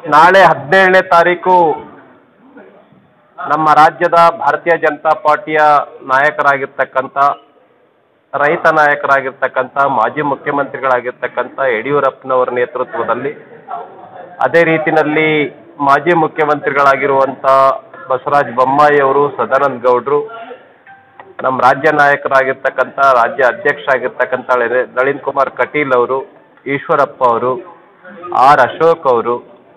ನಾಳೆ ಹದಿನೇಳನೇ ತಾರೀಕು ನಮ್ಮ ರಾಜ್ಯದ ಭಾರತೀಯ ಜನತಾ ಪಾರ್ಟಿಯ ನಾಯಕರಾಗಿರ್ತಕ್ಕಂಥ ರೈತ ನಾಯಕರಾಗಿರ್ತಕ್ಕಂಥ ಮಾಜಿ ಮುಖ್ಯಮಂತ್ರಿಗಳಾಗಿರ್ತಕ್ಕಂಥ ಯಡಿಯೂರಪ್ಪನವರ ನೇತೃತ್ವದಲ್ಲಿ ಅದೇ ರೀತಿಯಲ್ಲಿ ಮಾಜಿ ಮುಖ್ಯಮಂತ್ರಿಗಳಾಗಿರುವಂಥ ಬಸವರಾಜ ಬೊಮ್ಮಾಯಿ ಅವರು ಸದಾನಂದ ಗೌಡರು ನಮ್ಮ ರಾಜ್ಯ ನಾಯಕರಾಗಿರ್ತಕ್ಕಂಥ ರಾಜ್ಯ ಅಧ್ಯಕ್ಷ ಆಗಿರ್ತಕ್ಕಂಥ ಲೆ- ನಳಿನ್ ಕುಮಾರ್ ಕಟೀಲ್ ಅವರು ಈಶ್ವರಪ್ಪ ಅವರು ಆರ್ ಅಶೋಕ್ ಅವರು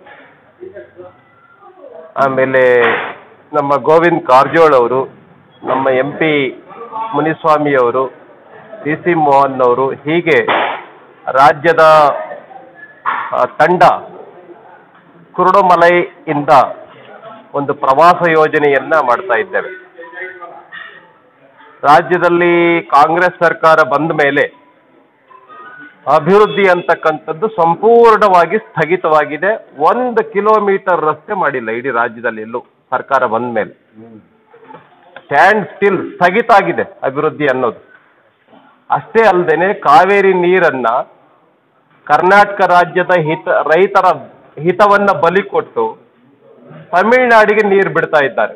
ಆಮೇಲೆ ನಮ್ಮ ಗೋವಿಂದ್ ಕಾರಜೋಳ್ ಅವರು ನಮ್ಮ ಎಂ ಪಿ ಮುನಿಸ್ವಾಮಿ ಅವರು ಸಿ ಸಿ ಮೋಹನ್ ಅವರು ಹೀಗೆ ರಾಜ್ಯದ ಆ, ತಂಡ ಕುರುಡುಮಲೈಯಿಂದ ಒಂದು ಪ್ರವಾಸ ಯೋಜನೆಯನ್ನ ಮಾಡ್ತಾ ಇದ್ದೇವೆ ರಾಜ್ಯದಲ್ಲಿ ಕಾಂಗ್ರೆಸ್ ಸರ್ಕಾರ ಬಂದ ಮೇಲೆ ಅಭಿವೃದ್ಧಿ ಅಂತಕ್ಕಂಥದ್ದು ಸಂಪೂರ್ಣವಾಗಿ ಸ್ಥಗಿತವಾಗಿದೆ ಒಂದು ಕಿಲೋಮೀಟರ್ ರಸ್ತೆ ಮಾಡಿಲ್ಲ ಇಡೀ ರಾಜ್ಯದಲ್ಲಿ ಎಲ್ಲೂ ಸರ್ಕಾರ ಬಂದ ಮೇಲೆ ಸ್ಟ್ಯಾಂಡ್ ಸ್ಟಿಲ್ ಸ್ಥಗಿತ ಆಗಿದೆ ಅಭಿವೃದ್ಧಿ ಅನ್ನೋದು ಅಷ್ಟೇ ಅಲ್ಲದೆ ಕಾವೇರಿ ನೀರನ್ನ ಕರ್ನಾಟಕ ರಾಜ್ಯದ ಹಿತ ರೈತರ ಹಿತವನ್ನ ಬಲಿ ಕೊಟ್ಟು ತಮಿಳ್ನಾಡಿಗೆ ನೀರು ಬಿಡ್ತಾ ಇದ್ದಾರೆ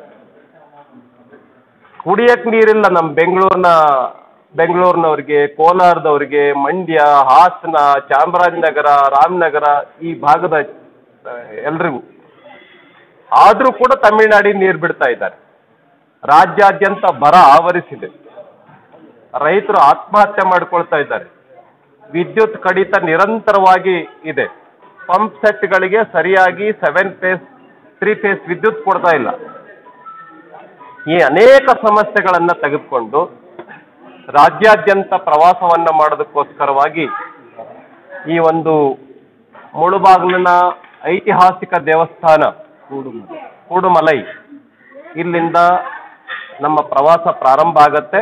ಕುಡಿಯಕ್ ನೀರಿಲ್ಲ ನಮ್ಮ ಬೆಂಗಳೂರಿನ ಬೆಂಗಳೂರಿನವ್ರಿಗೆ ಕೋಲಾರದವ್ರಿಗೆ ಮಂಡ್ಯ ಹಾಸನ ಚಾಮರಾಜನಗರ ರಾಮನಗರ ಈ ಭಾಗದ ಎಲ್ರಿಗೂ ಆದರೂ ಕೂಡ ತಮಿಳ್ನಾಡಿಗೆ ನೀರು ಬಿಡ್ತಾ ಇದ್ದಾರೆ ರಾಜ್ಯಾದ್ಯಂತ ಬರ ಆವರಿಸಿದೆ ರೈತರು ಆತ್ಮಹತ್ಯೆ ಮಾಡ್ಕೊಳ್ತಾ ಇದ್ದಾರೆ ವಿದ್ಯುತ್ ಕಡಿತ ನಿರಂತರವಾಗಿ ಇದೆ ಪಂಪ್ ಸೆಟ್ಗಳಿಗೆ ಸರಿಯಾಗಿ ಸೆವೆನ್ ಫೇಸ್ ತ್ರೀ ಫೇಸ್ ವಿದ್ಯುತ್ ಕೊಡ್ತಾ ಇಲ್ಲ ಈ ಅನೇಕ ಸಮಸ್ಯೆಗಳನ್ನ ತೆಗೆದುಕೊಂಡು ರಾಜ್ಯಾದ್ಯಂತ ಪ್ರವಾಸವನ್ನ ಮಾಡೋದಕ್ಕೋಸ್ಕರವಾಗಿ ಈ ಒಂದು ಮುಳುಬಾಗಿಲಿನ ಐತಿಹಾಸಿಕ ದೇವಸ್ಥಾನ ಕೂಡುಮಲೈ ಇಲ್ಲಿಂದ ನಮ್ಮ ಪ್ರವಾಸ ಪ್ರಾರಂಭ ಆಗತ್ತೆ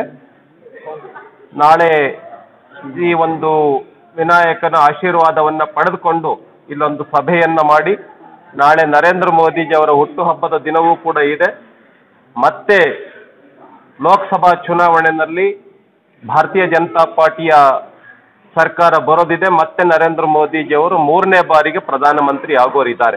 ನಾಳೆ ಈ ಒಂದು ವಿನಾಯಕನ ಆಶೀರ್ವಾದವನ್ನ ಪಡೆದುಕೊಂಡು ಇಲ್ಲೊಂದು ಸಭೆಯನ್ನ ಮಾಡಿ ನಾಳೆ ನರೇಂದ್ರ ಮೋದಿಜಿ ಅವರ ಹುಟ್ಟುಹಬ್ಬದ ದಿನವೂ ಕೂಡ ಇದೆ ಮತ್ತೆ ಲೋಕಸಭಾ ಚುನಾವಣೆಯಲ್ಲಿ ಭಾರತೀಯ ಜನತಾ ಪಾರ್ಟಿಯ ಸರ್ಕಾರ ಬರೋದಿದೆ ಮತ್ತೆ ನರೇಂದ್ರ ಮೋದಿಜಿ ಅವರು ಮೂರನೇ ಬಾರಿಗೆ ಪ್ರಧಾನಮಂತ್ರಿ ಆಗೋರಿದ್ದಾರೆ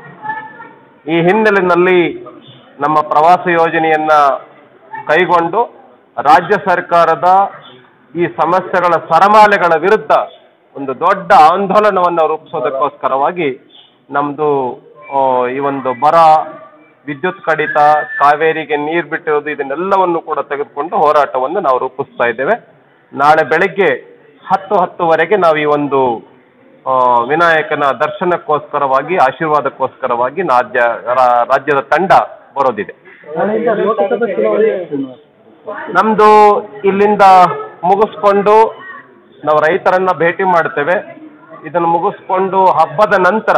ಈ ಹಿನ್ನೆಲೆಯಲ್ಲಿ ನಮ್ಮ ಪ್ರವಾಸ ಯೋಜನೆಯನ್ನ ಕೈಗೊಂಡು ರಾಜ್ಯ ಸರ್ಕಾರದ ಈ ಸಮಸ್ಯೆಗಳ ಸರಮಾಲೆಗಳ ವಿರುದ್ಧ ಒಂದು ದೊಡ್ಡ ಆಂದೋಲನವನ್ನು ರೂಪಿಸೋದಕ್ಕೋಸ್ಕರವಾಗಿ ನಮ್ಮದು ಈ ಒಂದು ಬರ ವಿದ್ಯುತ್ ಕಡಿತ ಕಾವೇರಿಗೆ ನೀರು ಬಿಟ್ಟಿರೋದು ಇದನ್ನೆಲ್ಲವನ್ನು ಕೂಡ ತೆಗೆದುಕೊಂಡು ಹೋರಾಟವನ್ನು ನಾವು ರೂಪಿಸ್ತಾ ಇದ್ದೇವೆ ನಾಳೆ ಬೆಳಗ್ಗೆ ಹತ್ತು ಹತ್ತುವರೆಗೆ ನಾವು ಈ ಒಂದು ಆ, ವಿನಾಯಕನ ದರ್ಶನಕ್ಕೋಸ್ಕರವಾಗಿ ಆಶೀರ್ವಾದಕ್ಕೋಸ್ಕರವಾಗಿ ರಾಜ್ಯ ರಾ- ರಾಜ್ಯದ ತಂಡ ಬರೋದಿದೆ ಲೋಕಸಭಾ ಚುನಾವಣೆ ನಮ್ದು ಇಲ್ಲಿಂದ ಮುಗಿಸ್ಕೊಂಡು ನಾವು ರೈತರನ್ನ ಭೇಟಿ ಮಾಡ್ತೇವೆ ಇದನ್ನು ಮುಗಿಸ್ಕೊಂಡು ಹಬ್ಬದ ನಂತರ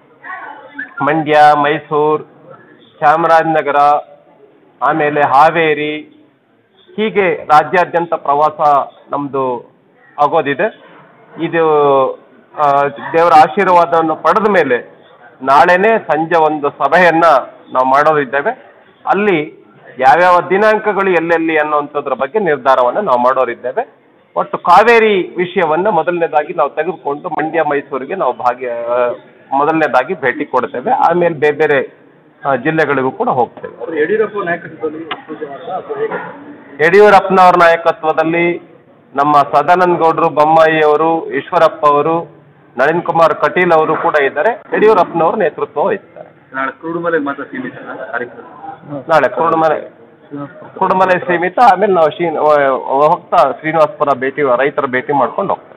ಮಂಡ್ಯ ಮೈಸೂರು ಚಾಮರಾಜನಗರ ಆಮೇಲೆ ಹಾವೇರಿ ಹೀಗೆ ರಾಜ್ಯಾದ್ಯಂತ ಪ್ರವಾಸ ನಮ್ಮದು ಆಗೋದಿದೆ ಇದು ಆ, ದೇವರ ಆಶೀರ್ವಾದವನ್ನು ಪಡೆದ ಮೇಲೆ ನಾಳೆನೇ ಸಂಜೆ ಒಂದು ಸಭೆಯನ್ನ ನಾವು ಮಾಡೋರಿದ್ದೇವೆ ಅಲ್ಲಿ ಯಾವ್ಯಾವ ದಿನಾಂಕಗಳು ಎಲ್ಲೆಲ್ಲಿ ಅನ್ನುವಂಥದ್ರ ಬಗ್ಗೆ ನಿರ್ಧಾರವನ್ನು ನಾವು ಮಾಡೋರಿದ್ದೇವೆ ಒಟ್ಟು ಕಾವೇರಿ ವಿಷಯವನ್ನ ಮೊದಲನೇದಾಗಿ ನಾವು ತೆಗೆದುಕೊಂಡು ಮಂಡ್ಯ ಮೈಸೂರಿಗೆ ನಾವು ಭಾಗ್ಯ ಆ, ಮೊದಲನೇದಾಗಿ ಭೇಟಿ ಕೊಡ್ತೇವೆ ಆಮೇಲೆ ಬೇರೆ ಬೇರೆ ಆ, ಜಿಲ್ಲೆಗಳಿಗೂ ಕೂಡ ಹೋಗ್ತೇವೆ ಅವರು ಯಡಿಯೂರಪ್ಪ ನಾಯಕತ್ವದಲ್ಲಿ ಪೂಜೆ ಮಾಡ್ತಾ ಅಥವಾ ಹೇಗೆ ಯಡಿಯೂರಪ್ಪನವರ ನಾಯಕತ್ವದಲ್ಲಿ ನಮ್ಮ ಸದಾನಂದ ಗೌಡರು ಬೊಮ್ಮಾಯಿ ಅವರು ಈಶ್ವರಪ್ಪ ಅವರು ನಳಿನ್ ಕುಮಾರ್ ಕಟೀಲ್ ಅವರು ಕೂಡ ಇದ್ದಾರೆ ಯಡಿಯೂರಪ್ಪನವರು ನೇತೃತ್ವ ವಹಿಸ್ತಾರೆ ನಾಳೆ ಕುರುಡುಮಲೆಗೆ ಮಾತ್ರ ಸೀಮಿತ ಕಾರ್ಯಕ್ರಮ ನಾಳೆ ಕುರುಡುಮಲೆ ಕುರುಡುಮಲೆ ಸೀಮಿತ ಆಮೇಲೆ ನಾವು ಶ್ರೀ ಹೋಗ್ತಾ ಶ್ರೀನಿವಾಸಪುರ ಭೇಟಿ ರೈತರ ಭೇಟಿ ಮಾಡ್ಕೊಂಡು ಹೋಗ್ತೇವೆ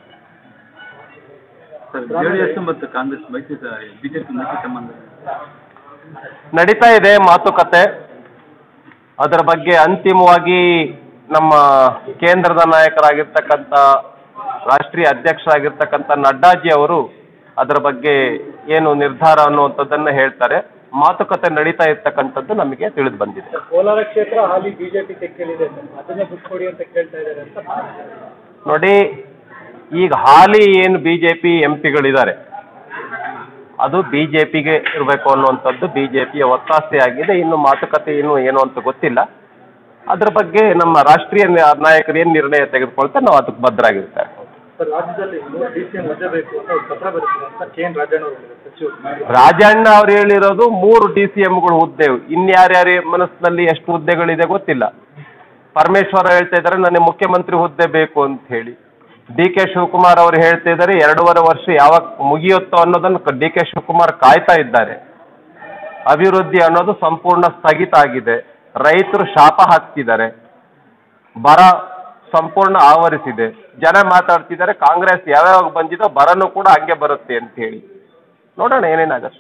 ಸರ್ ಜೆ ಡಿ ಎಸ್ ಮತ್ತು ಕಾಂಗ್ರೆಸ್ ಮೈತ್ರಿ ಬಿಜೆಪಿ ಮೈತ್ರಿ ಸಂಬಂಧ ನಡೀತಾ ಇದೆ ಮಾತುಕತೆ ಅದರ ಬಗ್ಗೆ ಅಂತಿಮವಾಗಿ ನಮ್ಮ ಕೇಂದ್ರದ ನಾಯಕರಾಗಿರ್ತಕ್ಕಂಥ ರಾಷ್ಟ್ರೀಯ ಅಧ್ಯಕ್ಷರಾಗಿರ್ತಕ್ಕಂಥ ನಡ್ಡಾಜಿ ಅವರು ಅದರ ಬಗ್ಗೆ ಏನು ನಿರ್ಧಾರ ಅನ್ನುವಂಥದ್ದನ್ನು ಹೇಳ್ತಾರೆ ಮಾತುಕತೆ ನಡೀತಾ ಇರ್ತಕ್ಕಂಥದ್ದು ನಮಗೆ ತಿಳಿದು ಬಂದಿದೆ ಕೋಲಾರ ಕ್ಷೇತ್ರ ಹಾಲಿ ಬಿಜೆಪಿ ತೆಕ್ಕೆಲಿದೆ ಸರ್ ಅದನ್ನ ಬಿಟ್ಕೊಡಿ ಅಂತ ಕೇಳ್ತಾ ಇದ್ದಾರೆ ಅಂತ ನೋಡಿ ಈಗ ಹಾಲಿ ಏನು ಬಿ ಜೆ ಪಿ ಎಂ ಪಿಗಳಿದ್ದಾರೆ ಅದು ಬಿ ಜೆ ಪಿಗೆ ಇರಬೇಕು ಅನ್ನುವಂಥದ್ದು ಬಿ ಜೆ ಪಿಯ ಒತ್ತಾಸೆ ಆಗಿದೆ ಇನ್ನು ಮಾತುಕತೆ ಏನು ಏನು ಅಂತ ಗೊತ್ತಿಲ್ಲ ಅದ್ರ ಬಗ್ಗೆ ನಮ್ಮ ರಾಷ್ಟ್ರೀಯ ನ- ನಾಯಕರು ಏನು ನಿರ್ಣಯ ತೆಗೆದುಕೊಳ್ತಾರೆ ನಾವು ಅದಕ್ಕೆ ಬದ್ಧರಾಗಿರ್ತೇವೆ ಸರ್ ರಾಜ್ಯದಲ್ಲಿ ಮೂರು ಡಿ ಸಿ ಎಂ ಹುದ್ದೆ ಬೇಕು ಅಂತ ಒಂದು ಪತ್ರ ಬರೀತಾರೆ ಅಂತ ಕೆ ಎನ್ ರಾಜಣ್ಣ ಅವರು ಹೇಳಿದ್ದಾರೆ ಸಚಿವರು ರಾಜಣ್ಣ ಅವ್ರು ಹೇಳಿರೋದು ಮೂರು ಡಿ ಸಿ ಎಂಗಳು ಹುದ್ದೆ ಇನ್ಯಾರ್ಯಾರ ಮನಸ್ಸಿನಲ್ಲಿ ಎಷ್ಟು ಹುದ್ದೆಗಳಿದೆ ಗೊತ್ತಿಲ್ಲ ಪರಮೇಶ್ವರ ಹೇಳ್ತಾ ಇದ್ದಾರೆ ನನಗೆ ಮುಖ್ಯಮಂತ್ರಿ ಹುದ್ದೆ ಬೇಕು ಅಂತ ಹೇಳಿ ಡಿ ಕೆ ಶಿವಕುಮಾರ್ ಅವರು ಹೇಳ್ತಾ ಇದ್ದಾರೆ ಎರಡೂವರೆ ವರ್ಷ ಯಾವಾಗ ಮುಗಿಯುತ್ತೋ ಅನ್ನೋದನ್ನು ಡಿ ಕೆ ಶಿವಕುಮಾರ್ ಕಾಯ್ತಾ ಇದ್ದಾರೆ ಅಭಿವೃದ್ಧಿ ಅನ್ನೋದು ಸಂಪೂರ್ಣ ಸ್ಥಗಿತ ಆಗಿದೆ ರೈತರು ಶಾಪ ಹಾಕ್ತಿದ್ದಾರೆ ಬರ ಸಂಪೂರ್ಣ ಆವರಿಸಿದೆ ಜನ ಮಾತಾಡ್ತಿದ್ದಾರೆ ಕಾಂಗ್ರೆಸ್ ಯಾವ್ಯಾವ ಬಂದಿದೋ ಬರನೂ ಕೂಡ ಹಂಗೆ ಬರುತ್ತೆ ಅಂತ ಹೇಳಿ ನೋಡೋಣ ಏನೇನಾಗತ್ತೆ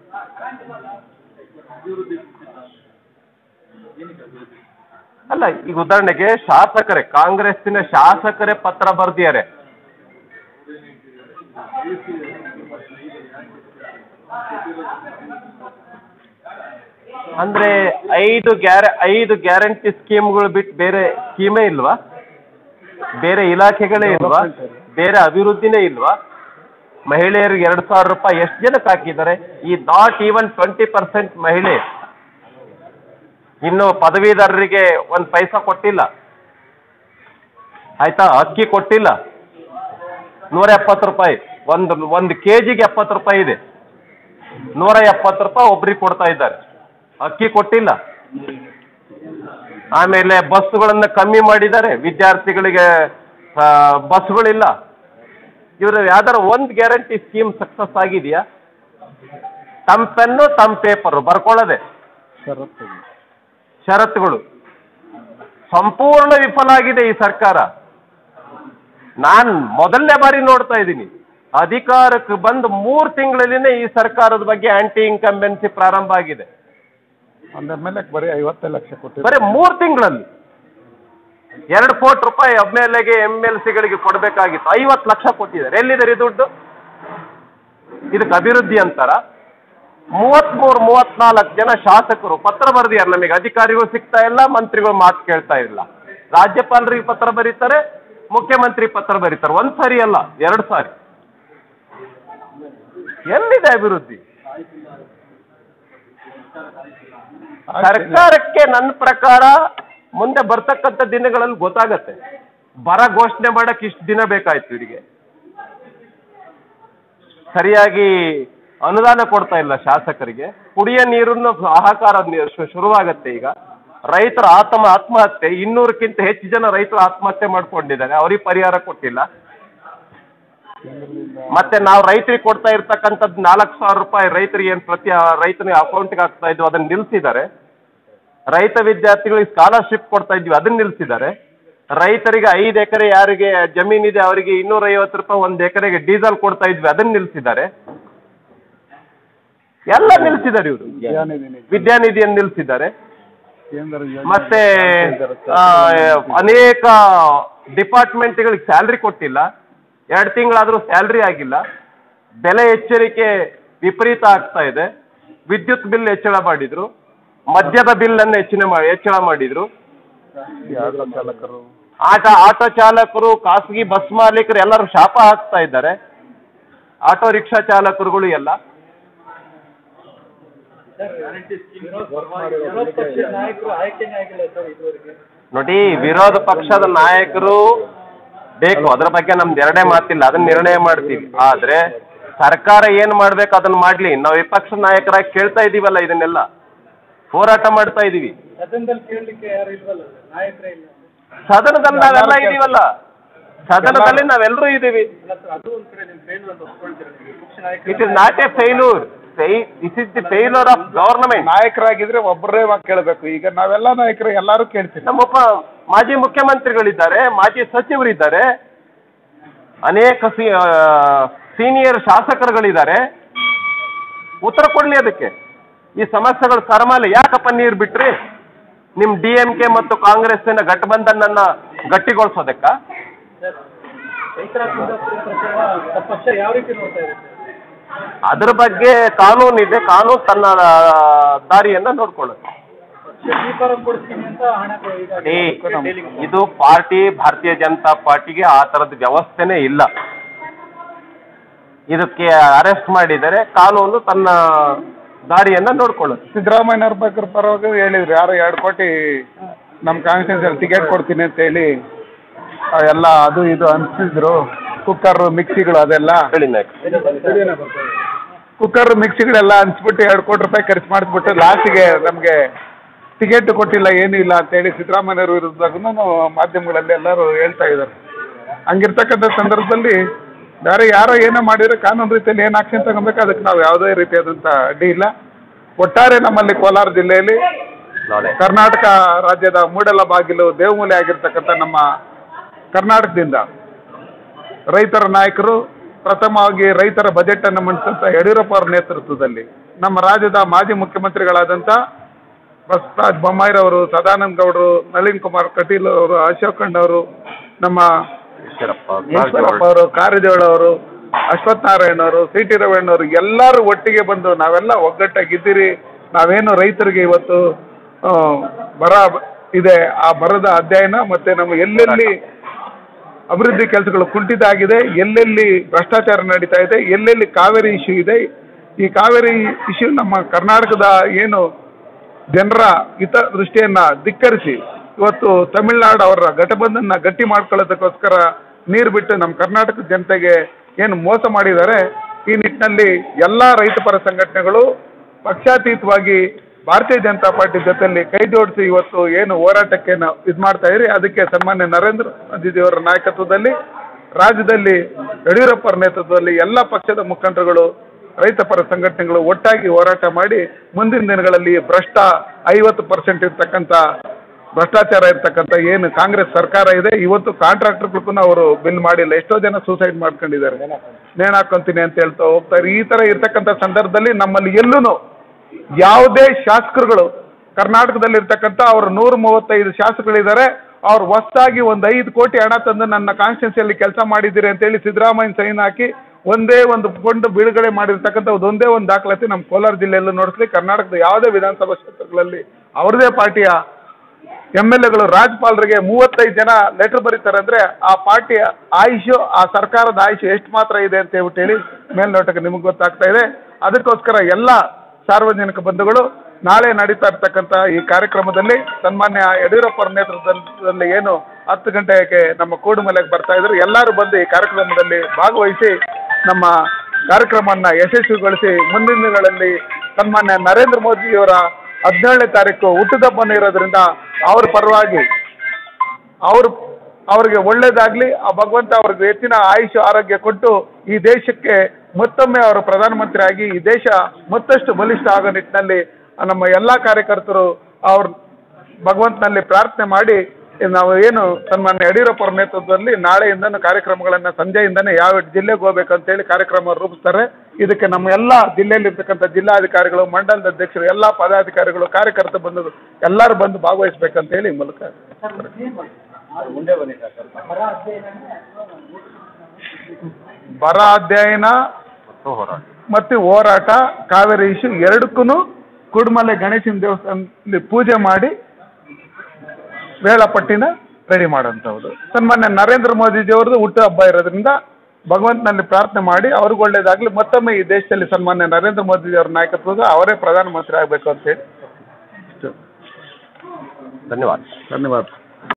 ಅಲ್ಲ ಈಗ ಉದಾಹರಣೆಗೆ ಶಾಸಕರೇ ಕಾಂಗ್ರೆಸ್ಸಿನ ಶಾಸಕರೇ ಪತ್ರ ಬರ್ದಿದ್ದಾರೆ ಅಂದ್ರೆ ಐದು ಗ್ಯಾರ ಐದು ಗ್ಯಾರಂಟಿ ಸ್ಕೀಮ್ಗಳು ಬಿಟ್ಟು ಬೇರೆ ಸ್ಕೀಮೇ ಇಲ್ವಾ ಬೇರೆ ಇಲಾಖೆಗಳೇ ಇಲ್ವಾ ಬೇರೆ ಅಭಿವೃದ್ಧಿನೇ ಇಲ್ವಾ ಮಹಿಳೆಯರಿಗೆ ಎರಡು ಸಾವಿರ ರೂಪಾಯಿ ಎಷ್ಟು ಜನಕ್ಕೆ ಹಾಕಿದ್ದಾರೆ ಈ ನಾಟ್ ಈವನ್ ಟ್ವೆಂಟಿ ಪರ್ಸೆಂಟ್ ಮಹಿಳೆ ಇನ್ನು ಪದವೀಧರರಿಗೆ ಒಂದು ಪೈಸಾ ಕೊಟ್ಟಿಲ್ಲ ಆಯ್ತಾ ಅಕ್ಕಿ ಕೊಟ್ಟಿಲ್ಲ ನೂರ ಎಪ್ಪತ್ತು ರೂಪಾಯಿ ಒಂದು ಒಂದು ಕೆ ಜಿಗೆ ಎಪ್ಪತ್ತು ರೂಪಾಯಿ ಇದೆ ನೂರ ಎಪ್ಪತ್ತು ರೂಪಾಯಿ ಒಬ್ರಿಗೆ ಕೊಡ್ತಾ ಇದ್ದಾರೆ ಅಕ್ಕಿ ಕೊಟ್ಟಿಲ್ಲ ಆಮೇಲೆ ಬಸ್ಸುಗಳನ್ನು ಕಮ್ಮಿ ಮಾಡಿದ್ದಾರೆ ವಿದ್ಯಾರ್ಥಿಗಳಿಗೆ ಆ, ಬಸ್ಗಳಿಲ್ಲ ಇವರು ಯಾವ್ದಾರು ಒಂದು ಗ್ಯಾರಂಟಿ ಸ್ಕೀಮ್ ಸಕ್ಸಸ್ ಆಗಿದೆಯಾ ತಮ್ಮ ಪೆನ್ನು ತಮ್ಮ ಪೇಪರು ಬರ್ಕೊಳ್ಳೋದೆ ಷರತ್ತುಗಳು ಸಂಪೂರ್ಣ ವಿಫಲ ಆಗಿದೆ ಈ ಸರ್ಕಾರ ನಾನು ಮೊದಲನೇ ಬಾರಿ ನೋಡ್ತಾ ಇದ್ದೀನಿ ಅಧಿಕಾರಕ್ಕೆ ಬಂದು ಮೂರು ತಿಂಗಳಲ್ಲಿನೇ ಈ ಸರ್ಕಾರದ ಬಗ್ಗೆ ಆಂಟಿ ಇನ್ಕಂಬೆನ್ಸಿ ಪ್ರಾರಂಭ ಆಗಿದೆ ಒಂದು ಎಮ್ ಎಲ್ ಎಗೆ ಬರೀ ಐವತ್ತು ಲಕ್ಷ ಕೊಟ್ಟಿದ್ದಾರೆ ಬರೀ ಮೂರು ತಿಂಗಳಲ್ಲಿ ಎರಡು ಕೋಟಿ ರೂಪಾಯಿ ಎಮ್ ಎಲ್ ಎಗೆ ಎಮ್ ಎಲ್ ಸಿಗಳಿಗೆ ಕೊಡಬೇಕಾಗಿತ್ತು ಐವತ್ತು ಲಕ್ಷ ಕೊಟ್ಟಿದ್ದಾರೆ ಎಲ್ಲಿದೆ ರೀ ದುಡ್ಡು ಇದಕ್ಕೆ ಅಭಿವೃದ್ಧಿ ಅಂತಾರ ಮೂವತ್ಮೂರು ಮೂವತ್ನಾಲ್ಕು ಜನ ಶಾಸಕರು ಪತ್ರ ಬರೆದಿದ್ದಾರೆ ನಮಗೆ ಅಧಿಕಾರಿಗಳು ಸಿಗ್ತಾ ಇಲ್ಲ ಮಂತ್ರಿಗಳು ಮಾತು ಕೇಳ್ತಾ ಇಲ್ಲ ರಾಜ್ಯಪಾಲರಿಗೆ ಪತ್ರ ಬರೀತಾರೆ ಮುಖ್ಯಮಂತ್ರಿ ಪತ್ರ ಬರೀತಾರೆ ಒಂದು ಸಾರಿ ಅಲ್ಲ ಎರಡು ಸಾರಿ ಎಲ್ಲಿದೆ ಅಭಿವೃದ್ಧಿ ಸರ್ಕಾರಕ್ಕೆ ನನ್ನ ಪ್ರಕಾರ ಮುಂದೆ ಬರ್ತಕ್ಕಂಥ ದಿನಗಳಲ್ಲಿ ಗೊತ್ತಾಗತ್ತೆ ಬರ ಘೋಷಣೆ ಮಾಡಕ್ಕೆ ಇಷ್ಟು ದಿನ ಬೇಕಾಯ್ತು ಇವರಿಗೆ ಸರಿಯಾಗಿ ಅನುದಾನ ಕೊಡ್ತಾ ಇಲ್ಲ ಶಾಸಕರಿಗೆ ಕುಡಿಯ ನೀರನ್ನು ಹಾಹಾಕಾರ ನೀರು ಶು- ಶುರುವಾಗತ್ತೆ ಈಗ ರೈತರ ಆತ್ಮ ಆತ್ಮಹತ್ಯೆ ಇನ್ನೂರಕ್ಕಿಂತ ಹೆಚ್ಚು ಜನ ರೈತರು ಆತ್ಮಹತ್ಯೆ ಮಾಡ್ಕೊಂಡಿದ್ದಾರೆ ಅವ್ರಿಗೆ ಪರಿಹಾರ ಕೊಟ್ಟಿಲ್ಲ ಮತ್ತೆ ನಾವು ರೈತರಿಗೆ ಕೊಡ್ತಾ ಇರ್ತಕ್ಕಂಥದ್ದು ನಾಲ್ಕು ಸಾವಿರ ರೂಪಾಯಿ ರೈತರಿಗೆ ಏನು ಪ್ರತಿ ರೈತನ ಅಕೌಂಟ್ಗೆ ಹಾಕ್ತಾ ಇದ್ವಿ ಅದನ್ನು ನಿಲ್ಲಿಸಿದ್ದಾರೆ ರೈತ ವಿದ್ಯಾರ್ಥಿಗಳಿಗೆ ಸ್ಕಾಲರ್ಶಿಪ್ ಕೊಡ್ತಾ ಇದ್ವಿ ಅದನ್ನ ನಿಲ್ಲಿಸಿದ್ದಾರೆ ರೈತರಿಗೆ ಐದು ಎಕರೆ ಯಾರಿಗೆ ಜಮೀನಿದೆ ಅವರಿಗೆ ಇನ್ನೂರೈವತ್ತು ರೂಪಾಯಿ ಒಂದು ಎಕರೆಗೆ ಡೀಸೆಲ್ ಕೊಡ್ತಾ ಇದ್ವಿ ಅದನ್ನ ನಿಲ್ಲಿಸಿದ್ದಾರೆ ಎಲ್ಲ ನಿಲ್ಲಿಸಿದ್ದಾರೆ ಇವರು ವಿದ್ಯಾನಿಧಿ ವಿದ್ಯಾನಿಧಿಯನ್ನು ನಿಲ್ಲಿಸಿದ್ದಾರೆ ಕೇಂದ್ರ ಯೋಜನೆ ಮತ್ತೆ ಆ, ಅನೇಕ ಡಿಪಾರ್ಟ್ಮೆಂಟ್ಗಳಿಗೆ ಸ್ಯಾಲ್ರಿ ಕೊಟ್ಟಿಲ್ಲ ಎರಡು ತಿಂಗಳಾದರೂ ಸ್ಯಾಲ್ರಿ ಆಗಿಲ್ಲ ಬೆಲೆ ಎಚ್ಚರಿಕೆ ವಿಪರೀತ ಆಗ್ತಾ ಇದೆ ವಿದ್ಯುತ್ ಬಿಲ್ ಹೆಚ್ಚಳ ಮಾಡಿದ್ರು ಮದ್ಯದ ಬಿಲ್ ಅನ್ನು ಹೆಚ್ಚಿನ ಮಾಡಿ ಹೆಚ್ಚಳ ಮಾಡಿದ್ರು ಆಟೋ ಚಾಲಕರು ಆಟ ಆಟೋ ಚಾಲಕರು ಖಾಸಗಿ ಬಸ್ ಮಾಲೀಕರು ಎಲ್ಲರೂ ಶಾಪ ಹಾಕ್ತಾ ಇದ್ದಾರೆ ಆಟೋ ರಿಕ್ಷಾ ಚಾಲಕರುಗಳು ಎಲ್ಲ ವಿರೋಧ ಪಕ್ಷದ ನಾಯಕರು ಆಯ್ಕೆನೇ ಆಗಿಲ್ಲ ಸರ್ ಇದುವರೆಗೆ ನೋಡಿ ವಿರೋಧ ಪಕ್ಷದ ನಾಯಕರು ಬೇಕು ಅದ್ರ ಬಗ್ಗೆ ನಮ್ದು ಎರಡೇ ಮಾತಿಲ್ಲ ಅದನ್ನ ನಿರ್ಣಯ ಮಾಡ್ತೀವಿ ಆದ್ರೆ ಸರ್ಕಾರ ಏನ್ ಮಾಡ್ಬೇಕು ಅದನ್ನ ಮಾಡ್ಲಿ ನಾವು ವಿಪಕ್ಷ ನಾಯಕರಾಗಿ ಕೇಳ್ತಾ ಇದೀವಲ್ಲ ಇದನ್ನೆಲ್ಲ ಹೋರಾಟ ಮಾಡ್ತಾ ಇದೀವಿ ಸದನದಲ್ಲಿ ಕೇಳಲಿಕ್ಕೆ ಯಾರು ಇಲ್ವಲ್ಲ ಸರ್ ನಾಯಕರೇ ಇಲ್ಲ ಸದನದಲ್ಲಿ ನಾವೆಲ್ಲ ಇದೀವಲ್ಲ ಸದನದಲ್ಲಿ ನಾವೆಲ್ಲರೂ ಇದೀವಿ ಅಲ್ಲ ಸರ್ ಅದು ಒಂದ್ ಕಡೆ ನೀವು ಫೇಲ್ ಅಂತ ಒಪ್ಕೊಳ್ತೀರಾ ನೀವು ವಿಪಕ್ಷ ನಾಯಕರು it is not a failure this is the failure of government ನಾಯಕರಾಗಿದ್ರೆ ಒಬ್ಬರೇ ಕೇಳಬೇಕು ಈಗ ನಾವೆಲ್ಲ ನಾಯಕರು ಎಲ್ಲರೂ ಕೇಳ್ತೀವಿ ನಮ್ಮ ಉಪ ಮಾಜಿ ಮುಖ್ಯಮಂತ್ರಿಗಳಿದ್ದಾರೆ ಮಾಜಿ ಸಚಿವರಿದ್ದಾರೆ ಅನೇಕ ಸೀನಿಯರ್ ಶಾಸಕರುಗಳಿದ್ದಾರೆ ಉತ್ತರ ಕೊಡ್ಲಿ ಅದಕ್ಕೆ ಈ ಸಮಸ್ಯೆಗಳು ಸರಮಾಲೆ ಯಾಕಪ್ಪ ನೀರು ಬಿಟ್ರಿ ನಿಮ್ಮ ಡಿ ಎಂ ಕೆ ಮತ್ತು ಕಾಂಗ್ರೆಸ್ಸಿನ ಗಠಬಂಧನನ್ನ ಗಟ್ಟಿಗೊಳಿಸೋದಕ್ಕ ರೈತರ ಕುಂದಾಪುರ ಪ್ರಕರಣ ತಮ್ಮ ಪಕ್ಷ ಯಾವ ರೀತಿ ನೋಡ್ತಾ ಇದೆ ಸರ್ ಅದ್ರ ಬಗ್ಗೆ ಕಾನೂನು ಇದೆ ಕಾನೂನು ತನ್ನ ಆ, ದಾರಿಯನ್ನ ನೋಡ್ಕೊಳ್ಳುತ್ತೆ ಈ ಫಾರಂ ಕೊಡ್ತೀನಿ ಅಂತ ಹಣ ಈಗ ಏ, ಇದು ಪಾರ್ಟಿ ಭಾರತೀಯ ಜನತಾ ಪಾರ್ಟಿಗೆ ಆ ಥರದ ವ್ಯವಸ್ಥೆನೇ ಇಲ್ಲ ಇದಕ್ಕೆ ಅರೆಸ್ಟ್ ಮಾಡಿದರೆ ಕಾನೂನು ತನ್ನ ದಾರಿಯನ್ನ ನೋಡ್ಕೊಳ್ಳುತ್ತೆ ಸಿದ್ದರಾಮಯ್ಯನವ್ರ ಬಗ್ಗೆ ಪರವಾಗಿ ಹೇಳಿದ್ರು ಯಾರು ಎರಡು ಕೋಟಿ ನಮ್ಮ ಕಾನ್ಸ್ಟಿಟ್ಯೂನ್ಸಿಯಲ್ಲಿ ಟಿಕೆಟ್ ಕೊಡ್ತೀನಿ ಅಂತ ಹೇಳಿ ಆ, ಎಲ್ಲ ಅದು ಇದು ಅನ್ಸಿದ್ರು ಕುಕ್ಕರ್ ಮಿಕ್ಸಿಗಳು ಅದೆಲ್ಲ ಹೇಳಿ ನಾಯಕ್ ಕುಕ್ಕರ್ ಮಿಕ್ಸಿಗಳೆಲ್ಲ ಹಂಚ್ಬಿಟ್ಟು ಎರಡು ಕೋಟಿ ರೂಪಾಯಿ ಖರ್ಚು ಮಾಡಿಸ್ಬಿಟ್ಟು ಲಾಸ್ಟಿಗೆ ನಮಗೆ ಟಿಕೆಟ್ ಕೊಟ್ಟಿಲ್ಲ ಏನೂ ಇಲ್ಲ ಅಂತೇಳಿ ಸಿದ್ದರಾಮಯ್ಯವ್ರ ವಿರುದ್ಧಗೂ ಮಾಧ್ಯಮಗಳಲ್ಲಿ ಎಲ್ಲರೂ ಹೇಳ್ತಾ ಇದ್ದಾರೆ ಹಂಗಿರ್ತಕ್ಕಂಥ ಸಂದರ್ಭದಲ್ಲಿ ಬೇರೆ ಯಾರೋ ಏನೋ ಮಾಡಿದ್ರೆ ಕಾನೂನು ರೀತಿಯಲ್ಲಿ ಏನು ಆಕ್ಷನ್ ತಗೊಬೇಕು ಅದಕ್ಕೆ ನಾವು ಯಾವುದೇ ರೀತಿಯಾದಂಥ ಅಡ್ಡಿ ಇಲ್ಲ ಒಟ್ಟಾರೆ ನಮ್ಮಲ್ಲಿ ಕೋಲಾರ ಜಿಲ್ಲೆಯಲ್ಲಿ ನಾಳೆ ಕರ್ನಾಟಕ ರಾಜ್ಯದ ಮೂಡಲ ಬಾಗಿಲು ದೇವಮೂಲೆ ಆಗಿರ್ತಕ್ಕಂಥ ನಮ್ಮ ಕರ್ನಾಟಕದಿಂದ ರೈತರ ನಾಯಕರು ಪ್ರಥಮವಾಗಿ ರೈತರ ಬಜೆಟ್ ಅನ್ನು ಮಂಡಿಸಿದಂಥ ಯಡಿಯೂರಪ್ಪ ಅವರ ನೇತೃತ್ವದಲ್ಲಿ ನಮ್ಮ ರಾಜ್ಯದ ಮಾಜಿ ಮುಖ್ಯಮಂತ್ರಿಗಳಾದಂಥ ಬಸವರಾಜ ಬೊಮ್ಮಾಯಿರವರು ಸದಾನಂದ ಗೌಡರು ನಳಿನ್ ಕುಮಾರ್ ಕಟೀಲ್ ಅವರು ಅಶೋಕ್ ಅವರು ನಮ್ಮ ಈಶ್ವರಪ್ಪ ಈಶ್ವರಪ್ಪ ಅವರು ಕಾರಜೋಳ ಅವರು ಅಶ್ವಥ್ ನಾರಾಯಣ ಅವರು ಸಿ ಟಿ ರವಣ್ಣವರು ಎಲ್ಲರೂ ಒಟ್ಟಿಗೆ ಬಂದು ನಾವೆಲ್ಲ ಒಗ್ಗಟ್ಟಾಗಿದ್ದೀರಿ ನಾವೇನು ರೈತರಿಗೆ ಇವತ್ತು ಆ, ಬರ ಇದೆ ಆ ಬರದ ಅಧ್ಯಯನ ಮತ್ತೆ ನಮ್ಮ ಎಲ್ಲೆಲ್ಲಿ ಅಭಿವೃದ್ಧಿ ಕೆಲಸಗಳು ಕುಂಠಿತ ಆಗಿದೆ ಎಲ್ಲೆಲ್ಲಿ ಭ್ರಷ್ಟಾಚಾರ ನಡೀತಾ ಇದೆ ಎಲ್ಲೆಲ್ಲಿ ಕಾವೇರಿ ಇಶ್ಯೂ ಇದೆ ಈ ಕಾವೇರಿ ಇಶ್ಯೂ ನಮ್ಮ ಕರ್ನಾಟಕದ ಏನು ಜನರ ಹಿತದೃಷ್ಟಿಯನ್ನ ಧಿಕ್ಕರಿಸಿ ಇವತ್ತು ತಮಿಳುನಾಡು ಅವರ ಘಟಬಂಧನ ಗಟ್ಟಿ ಮಾಡ್ಕೊಳ್ಳೋದಕ್ಕೋಸ್ಕರ ನೀರು ಬಿಟ್ಟು ನಮ್ಮ ಕರ್ನಾಟಕ ಜನತೆಗೆ ಏನು ಮೋಸ ಮಾಡಿದ್ದಾರೆ ಈ ನಿಟ್ಟಿನಲ್ಲಿ ಎಲ್ಲ ರೈತ ಪರ ಸಂಘಟನೆಗಳು ಪಕ್ಷಾತೀತವಾಗಿ ಭಾರತೀಯ ಜನತಾ ಪಾರ್ಟಿ ಜೊತೆಯಲ್ಲಿ ಕೈ ಜೋಡಿಸಿ ಇವತ್ತು ಏನು ಹೋರಾಟಕ್ಕೆ ನಾವು ಇದು ಮಾಡ್ತಾ ಇರಿ ಅದಕ್ಕೆ ಸನ್ಮಾನ್ಯ ನರೇಂದ್ರ ಮೋದಿಜಿಯವರ ನಾಯಕತ್ವದಲ್ಲಿ ರಾಜ್ಯದಲ್ಲಿ ಯಡಿಯೂರಪ್ಪ ಅವರ ನೇತೃತ್ವದಲ್ಲಿ ಎಲ್ಲ ಪಕ್ಷದ ಮುಖಂಡರುಗಳು ರೈತ ಪರ ಸಂಘಟನೆಗಳು ಒಟ್ಟಾಗಿ ಹೋರಾಟ ಮಾಡಿ ಮುಂದಿನ ದಿನಗಳಲ್ಲಿ ಭ್ರಷ್ಟ ಐವತ್ತು ಪರ್ಸೆಂಟ್ ಇರ್ತಕ್ಕಂಥ ಭ್ರಷ್ಟಾಚಾರ ಇರ್ತಕ್ಕಂಥ ಏನು ಕಾಂಗ್ರೆಸ್ ಸರ್ಕಾರ ಇದೆ ಇವತ್ತು ಕಾಂಟ್ರಾಕ್ಟರ್ಗಳಿಗೂ ಅವರು ಬಿಲ್ ಮಾಡಿಲ್ಲ ಎಷ್ಟೋ ಜನ ಸೂಸೈಡ್ ಮಾಡ್ಕೊಂಡಿದ್ದಾರೆ ನೇಣು ಹಾಕೊಂತೀನಿ ಅಂತ ಹೇಳ್ತಾ ಹೋಗ್ತಾರೆ ಈ ಥರ ಇರ್ತಕ್ಕಂಥ ಸಂದರ್ಭದಲ್ಲಿ ನಮ್ಮಲ್ಲಿ ಎಲ್ಲೂ ಯಾವುದೇ ಶಾಸಕರುಗಳು ಕರ್ನಾಟಕದಲ್ಲಿ ಇರ್ತಕ್ಕಂಥ ಅವ್ರ ನೂರ ಮೂವತ್ತೈದು ಶಾಸಕರಿದ್ದಾರೆ ಅವ್ರು ಹೊಸದಾಗಿ ಒಂದು ಐದು ಕೋಟಿ ಹಣ ತಂದು ನನ್ನ ಕಾನ್ಸ್ಟಿಟ್ಯೂನ್ಸಿಯಲ್ಲಿ ಕೆಲಸ ಮಾಡಿದ್ದೀರಿ ಅಂತೇಳಿ ಸಿದ್ದರಾಮಯ್ಯ ಸೈನ್ ಹಾಕಿ ಒಂದೇ ಒಂದು ಫಂಡ್ ಬಿಡುಗಡೆ ಮಾಡಿರ್ತಕ್ಕಂಥ ಒಂದೇ ಒಂದು ದಾಖಲಾತಿ ನಮ್ಮ ಕೋಲಾರ ಜಿಲ್ಲೆಯಲ್ಲೂ ನೋಡಿಸ್ಲಿ ಕರ್ನಾಟಕದ ಯಾವುದೇ ವಿಧಾನಸಭಾ ಕ್ಷೇತ್ರಗಳಲ್ಲಿ ಅವ್ರದೇ ಪಾರ್ಟಿಯ ಎಮ್ ಎಲ್ ಎಗಳು ರಾಜ್ಯಪಾಲರಿಗೆ ಮೂವತ್ತೈದು ಜನ ಲೆಟರ್ ಬರೀತಾರೆ ಅಂದ್ರೆ ಆ ಪಾರ್ಟಿಯ ಆಯುಷು ಆ ಸರ್ಕಾರದ ಆಯುಷು ಎಷ್ಟು ಮಾತ್ರ ಇದೆ ಅಂತ ಹೇಳ್ಬಿಟ್ಟು ಹೇಳಿ ಮೇಲ್ನೋಟಕ್ಕೆ ನಿಮಗೆ ಗೊತ್ತಾಗ್ತಾ ಇದೆ ಅದಕ್ಕೋಸ್ಕರ ಎಲ್ಲ ಸಾರ್ವಜನಿಕ ಬಂಧುಗಳು ನಾಳೆ ನಡೀತಾ ಇರ್ತಕ್ಕಂಥ ಈ ಕಾರ್ಯಕ್ರಮದಲ್ಲಿ ಸನ್ಮಾನ್ಯ ಯಡಿಯೂರಪ್ಪ ಅವರ ನೇತೃತ್ವದಲ್ಲಿ ಏನು ಹತ್ತು ಗಂಟೆಗೆ ನಮ್ಮ ಕೂಡುಮಲೆಗೆ ಬರ್ತಾ ಇದ್ರು ಎಲ್ಲರೂ ಬಂದು ಈ ಕಾರ್ಯಕ್ರಮದಲ್ಲಿ ಭಾಗವಹಿಸಿ ನಮ್ಮ ಕಾರ್ಯಕ್ರಮವನ್ನು ಯಶಸ್ವಿಗೊಳಿಸಿ ಮುಂದಿನ ದಿನಗಳಲ್ಲಿ ಸನ್ಮಾನ್ಯ ನರೇಂದ್ರ ಮೋದಿಯವರ ಹದಿನೇಳನೇ ತಾರೀಕು ಹುಟ್ಟುಹಬ್ಬನ ಇರೋದ್ರಿಂದ ಅವ್ರ ಪರವಾಗಿ ಅವ್ರ ಅವ್ರಿಗೆ ಒಳ್ಳೇದಾಗ್ಲಿ ಆ ಭಗವಂತ ಅವ್ರಿಗೆ ಹೆಚ್ಚಿನ ಆಯುಷ್ ಆರೋಗ್ಯ ಕೊಟ್ಟು ಈ ದೇಶಕ್ಕೆ ಮತ್ತೊಮ್ಮೆ ಅವರು ಪ್ರಧಾನಮಂತ್ರಿ ಆಗಿ ಈ ದೇಶ ಮತ್ತಷ್ಟು ಬಲಿಷ್ಠ ಆಗೋ ನಿಟ್ಟಿನಲ್ಲಿ ನಮ್ಮ ಎಲ್ಲ ಕಾರ್ಯಕರ್ತರು ಅವ್ರ ಭಗವಂತನಲ್ಲಿ ಪ್ರಾರ್ಥನೆ ಮಾಡಿ ನಾವು ಏನು ಸನ್ಮಾನ್ಯ ಯಡಿಯೂರಪ್ಪ ಅವ್ರ ನೇತೃತ್ವದಲ್ಲಿ ನಾಳೆಯಿಂದನೂ ಕಾರ್ಯಕ್ರಮಗಳನ್ನು ಸಂಜೆಯಿಂದನೇ ಯಾವ ಜಿಲ್ಲೆಗೆ ಹೋಗ್ಬೇಕು ಅಂತೇಳಿ ಕಾರ್ಯಕ್ರಮ ರೂಪಿಸ್ತಾರೆ ಇದಕ್ಕೆ ನಮ್ಮ ಎಲ್ಲ ಜಿಲ್ಲೆಯಲ್ಲಿರ್ತಕ್ಕಂಥ ಜಿಲ್ಲಾಧಿಕಾರಿಗಳು ಮಂಡಲದ ಅಧ್ಯಕ್ಷರು ಎಲ್ಲ ಪದಾಧಿಕಾರಿಗಳು ಕಾರ್ಯಕರ್ತ ಬಂದು ಎಲ್ಲರೂ ಬಂದು ಭಾಗವಹಿಸ್ಬೇಕಂತೇಳಿ ಈ ಮೂಲಕ ಬರ ಅಧ್ಯಯನ ಮತ್ತು ಹೋರಾಟ ಮತ್ತು ಹೋರಾಟ ಕಾವೇರಿ ಇಶ್ಯೂ ಎರಡಕ್ಕೂ ಕುಡುಮಲೆ ಗಣೇಶನ ದೇವಸ್ಥಾನದಲ್ಲಿ ಪೂಜೆ ಮಾಡಿ ವೇಳಾಪಟ್ಟಿನ ರೆಡಿ ಮಾಡೋಂಥದ್ದು ಸನ್ಮಾನ್ಯ ನರೇಂದ್ರ ಮೋದಿಜಿಯವ್ರದ್ದು ಹುಟ್ಟು ಹಬ್ಬ ಇರೋದ್ರಿಂದ ಭಗವಂತನಲ್ಲಿ ಪ್ರಾರ್ಥನೆ ಮಾಡಿ ಅವ್ರಿಗೆ ಒಳ್ಳೇದಾಗಲಿ ಮತ್ತೊಮ್ಮೆ ಈ ದೇಶದಲ್ಲಿ ಸನ್ಮಾನ್ಯ ನರೇಂದ್ರ ಮೋದಿಜಿಯವರ ನಾಯಕತ್ವದ ಅವರೇ ಪ್ರಧಾನಮಂತ್ರಿ ಆಗಬೇಕು ಅಂತೇಳಿ ಇಷ್ಟು ಧನ್ಯವಾದ ಧನ್ಯವಾದ